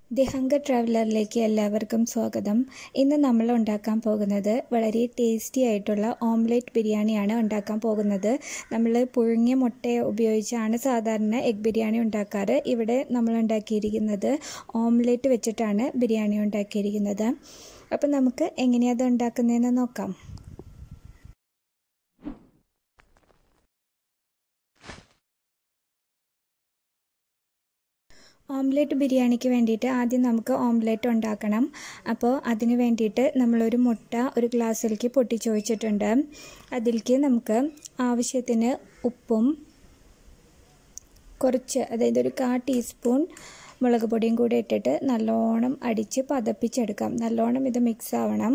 the hunger ട്രാവലറിലേക്ക് എല്ലാവർക്കും സ്വാഗതം ഇന്ന് നമ്മൾ ഉണ്ടാക്കാൻ പോകുന്നത് വളരെ ടേസ്റ്റി ആയിട്ടുള്ള ഓംലെറ്റ് ബിരിയാണിയാണ് ഉണ്ടാക്കാൻ പോകുന്നത് നമ്മൾ പുഴുങ്ങിയ മുട്ട ഉപയോഗിച്ചാണ് സാധാരണ എഗ് ബിരിയാണി ഉണ്ടാക്കാറ് ഇവിടെ നമ്മൾ ഉണ്ടാക്കിയിരിക്കുന്നത് ഓംലെറ്റ് വെച്ചിട്ടാണ് ബിരിയാണി ഉണ്ടാക്കിയിരിക്കുന്നത് അപ്പം നമുക്ക് എങ്ങനെയാണ് അത് ഉണ്ടാക്കുന്നതെന്ന് നോക്കാം ഓംലെറ്റ് ബിരിയാണിക്ക് വേണ്ടിയിട്ട് ആദ്യം നമുക്ക് ഓംലെറ്റ് ഉണ്ടാക്കണം അപ്പോൾ അതിന് വേണ്ടിയിട്ട് നമ്മളൊരു മുട്ട ഒരു ഗ്ലാസ്സിലേക്ക് പൊട്ടിച്ച് വെച്ചിട്ടുണ്ട് അതിലേക്ക് നമുക്ക് ആവശ്യത്തിന് ഉപ്പും കുറച്ച് അതായത് ഒരു കാ ടീസ്പൂൺ മുളക് പൊടിയും കൂടി ഇട്ടിട്ട് നല്ലോണം അടിച്ച് പതപ്പിച്ചെടുക്കാം നല്ലോണം ഇത് മിക്സ് ആവണം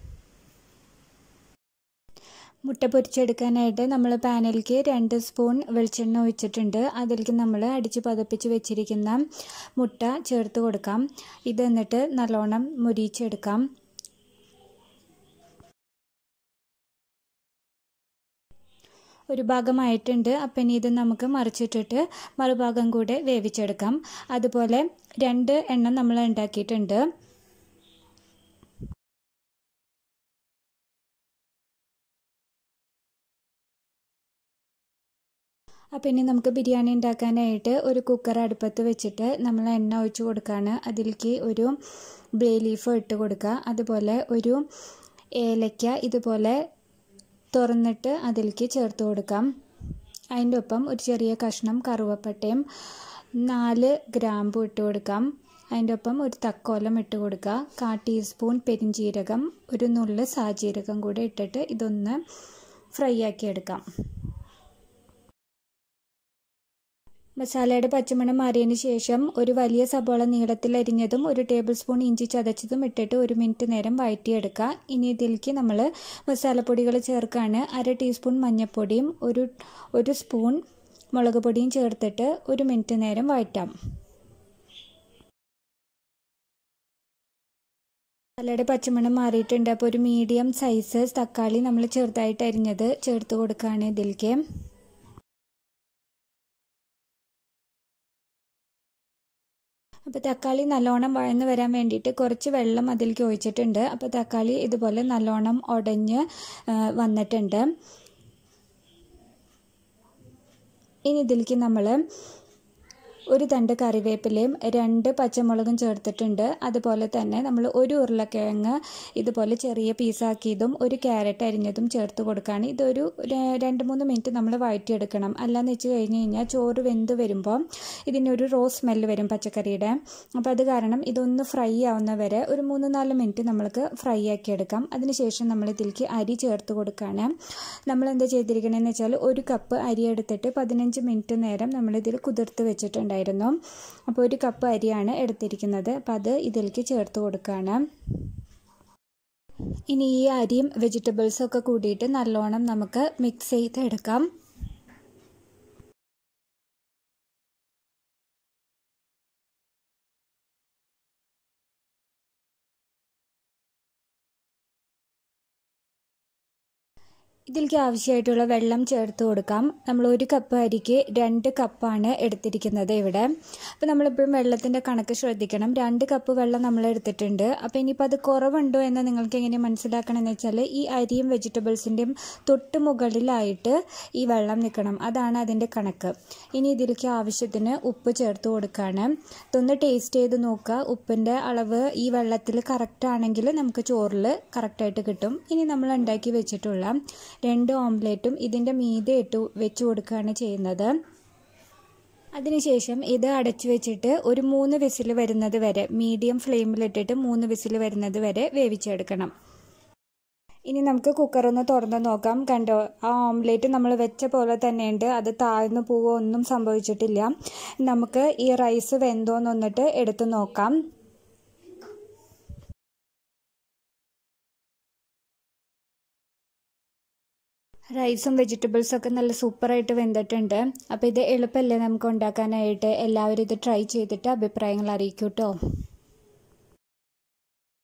മുട്ട പൊരിച്ചെടുക്കാനായിട്ട് നമ്മൾ പാനിലേക്ക് രണ്ട് സ്പൂൺ വെളിച്ചെണ്ണ ഒഴിച്ചിട്ടുണ്ട് അതിലേക്ക് നമ്മൾ അടിച്ച് പതപ്പിച്ച് വെച്ചിരിക്കുന്ന മുട്ട ചേർത്ത് കൊടുക്കാം ഇത് എന്നിട്ട് നല്ലോണം മുരിച്ചെടുക്കാം ഒരു ഭാഗമായിട്ടുണ്ട് അപ്പം ഇനി ഇത് നമുക്ക് മറിച്ചിട്ടിട്ട് മറുഭാഗം കൂടെ വേവിച്ചെടുക്കാം അതുപോലെ രണ്ട് എണ്ണം നമ്മൾ ഉണ്ടാക്കിയിട്ടുണ്ട് അപ്പോൾ ഇനി നമുക്ക് ബിരിയാണി ഉണ്ടാക്കാനായിട്ട് ഒരു കുക്കർ അടുപ്പത്ത് വെച്ചിട്ട് നമ്മൾ എണ്ണ ഒഴിച്ച് കൊടുക്കുകയാണ് അതിലേക്ക് ഒരു ബേ ലീഫ് ഇട്ട് കൊടുക്കുക അതുപോലെ ഒരു ഏലയ്ക്ക ഇതുപോലെ തുറന്നിട്ട് അതിലേക്ക് ചേർത്ത് കൊടുക്കാം അതിൻ്റെ ഒപ്പം ഒരു ചെറിയ കഷ്ണം കറുവപ്പട്ടയും നാല് ഗ്രാമ്പു ഇട്ട് കൊടുക്കാം അതിൻ്റെ ഒപ്പം ഒരു തക്കോലം ഇട്ട് കൊടുക്കുക കാ ടീസ്പൂൺ പെരിഞ്ചീരകം ഒരു നുള്ള് സാജീരകം കൂടി ഇട്ടിട്ട് ഇതൊന്ന് ഫ്രൈ ആക്കി എടുക്കാം മസാലയുടെ പച്ചമണം മാറിയതിന് ശേഷം ഒരു വലിയ സബോള നീളത്തിൽ അരിഞ്ഞതും ഒരു ടേബിൾ സ്പൂൺ ഇഞ്ചി ചതച്ചതും ഇട്ടിട്ട് ഒരു മിനിറ്റ് നേരം വഴറ്റിയെടുക്കുക ഇനി ഇതിലേക്ക് നമ്മൾ മസാലപ്പൊടികൾ ചേർക്കാണ് അര ടീസ്പൂൺ മഞ്ഞൾപ്പൊടിയും ഒരു ഒരു സ്പൂൺ മുളക് പൊടിയും ചേർത്തിട്ട് ഒരു മിനിറ്റ് നേരം വഴറ്റാം മസാലയുടെ പച്ചമണം മാറിയിട്ടുണ്ട് അപ്പോൾ ഒരു മീഡിയം സൈസ് തക്കാളി നമ്മൾ ചെറുതായിട്ട് അരിഞ്ഞത് ചേർത്ത് കൊടുക്കുകയാണ് ഇതിലേക്ക് അപ്പോൾ തക്കാളി നല്ലോണം വഴന്ന് വരാൻ വേണ്ടിയിട്ട് കുറച്ച് വെള്ളം അതിലേക്ക് ഒഴിച്ചിട്ടുണ്ട് അപ്പോൾ തക്കാളി ഇതുപോലെ നല്ലോണം ഉടഞ്ഞ് വന്നിട്ടുണ്ട് ഇനി ഇതിലേക്ക് നമ്മൾ ഒരു തണ്ട് കറിവേപ്പിലയും രണ്ട് പച്ചമുളകും ചേർത്തിട്ടുണ്ട് അതുപോലെ തന്നെ നമ്മൾ ഒരു ഉരുളക്കിഴങ്ങ് ഇതുപോലെ ചെറിയ പീസാക്കിയതും ഒരു ക്യാരറ്റ് അരിഞ്ഞതും ചേർത്ത് കൊടുക്കുകയാണ് ഇതൊരു രണ്ട് മൂന്ന് മിനിറ്റ് നമ്മൾ വഴറ്റിയെടുക്കണം അല്ലാന്ന് വെച്ച് കഴിഞ്ഞ് കഴിഞ്ഞാൽ ചോറ് വെന്ത് വരുമ്പോൾ ഇതിനൊരു റോ സ്മെല്ല് വരും പച്ചക്കറിയുടെ അപ്പോൾ അത് കാരണം ഇതൊന്ന് ഫ്രൈ ആവുന്ന വരെ ഒരു മൂന്ന് നാല് മിനിറ്റ് നമ്മൾക്ക് ഫ്രൈ ആക്കി എടുക്കാം അതിനുശേഷം നമ്മൾ ഇതിലേക്ക് അരി ചേർത്ത് കൊടുക്കുകയാണ് നമ്മൾ എന്താ ചെയ്തിരിക്കണമെന്ന് വെച്ചാൽ ഒരു കപ്പ് അരി എടുത്തിട്ട് പതിനഞ്ച് മിനിറ്റ് നേരം നമ്മളിതിൽ കുതിർത്ത് വെച്ചിട്ടുണ്ട് ഉണ്ടായിരുന്നു അപ്പോൾ ഒരു കപ്പ് അരിയാണ് എടുത്തിരിക്കുന്നത് അപ്പോൾ അത് ഇതിലേക്ക് ചേർത്ത് കൊടുക്കുകയാണ് ഇനി ഈ അരിയും വെജിറ്റബിൾസും ഒക്കെ കൂടിയിട്ട് നല്ലോണം നമുക്ക് മിക്സ് ചെയ്തെടുക്കാം ഇതിലേക്ക് ആവശ്യമായിട്ടുള്ള വെള്ളം ചേർത്ത് കൊടുക്കാം നമ്മൾ ഒരു കപ്പ് അരിക്ക് രണ്ട് കപ്പാണ് എടുത്തിരിക്കുന്നത് ഇവിടെ അപ്പോൾ നമ്മളിപ്പോഴും വെള്ളത്തിൻ്റെ കണക്ക് ശ്രദ്ധിക്കണം രണ്ട് കപ്പ് വെള്ളം നമ്മൾ എടുത്തിട്ടുണ്ട് അപ്പോൾ ഇനിയിപ്പോൾ അത് കുറവുണ്ടോ എന്ന് നിങ്ങൾക്ക് എങ്ങനെ മനസ്സിലാക്കണമെന്ന് വെച്ചാൽ ഈ അരിയും വെജിറ്റബിൾസിൻ്റെയും തൊട്ട് മുകളിലായിട്ട് ഈ വെള്ളം നിൽക്കണം അതാണ് അതിൻ്റെ കണക്ക് ഇനി ഇതിലേക്ക് ആവശ്യത്തിന് ഉപ്പ് ചേർത്ത് കൊടുക്കുകയാണ് ഇതൊന്ന് ടേസ്റ്റ് ചെയ്ത് നോക്കുക ഉപ്പിൻ്റെ അളവ് ഈ വെള്ളത്തിൽ കറക്റ്റ് ആണെങ്കിൽ നമുക്ക് ചോറിൽ കറക്റ്റായിട്ട് കിട്ടും ഇനി നമ്മൾ ഉണ്ടാക്കി വെച്ചിട്ടുള്ള രണ്ട് ഓംലേറ്റും ഇതിൻ്റെ മീതെ ഇട്ട് വെച്ച് കൊടുക്കുകയാണ് ചെയ്യുന്നത് അതിനുശേഷം ഇത് അടച്ചു വെച്ചിട്ട് ഒരു മൂന്ന് വിസിൽ വരുന്നത് വരെ മീഡിയം ഫ്ലെയിമിലിട്ടിട്ട് മൂന്ന് വിസിൽ വരുന്നത് വരെ വേവിച്ചെടുക്കണം ഇനി നമുക്ക് കുക്കർ ഒന്ന് തുറന്ന് നോക്കാം കണ്ടോ ആ ഓംലേറ്റ് നമ്മൾ വെച്ച പോലെ തന്നെയുണ്ട് അത് താഴ്ന്നു പോവോ ഒന്നും സംഭവിച്ചിട്ടില്ല നമുക്ക് ഈ റൈസ് വെന്തോന്നൊന്നിട്ട് എടുത്ത് നോക്കാം റൈസും വെജിറ്റബിൾസും ഒക്കെ നല്ല സൂപ്പറായിട്ട് വെന്തിട്ടുണ്ട് അപ്പോൾ ഇത് എളുപ്പമല്ലേ നമുക്ക് ഉണ്ടാക്കാനായിട്ട് എല്ലാവരും ഇത് ട്രൈ ചെയ്തിട്ട് അഭിപ്രായങ്ങൾ അറിയിക്കൂട്ടോ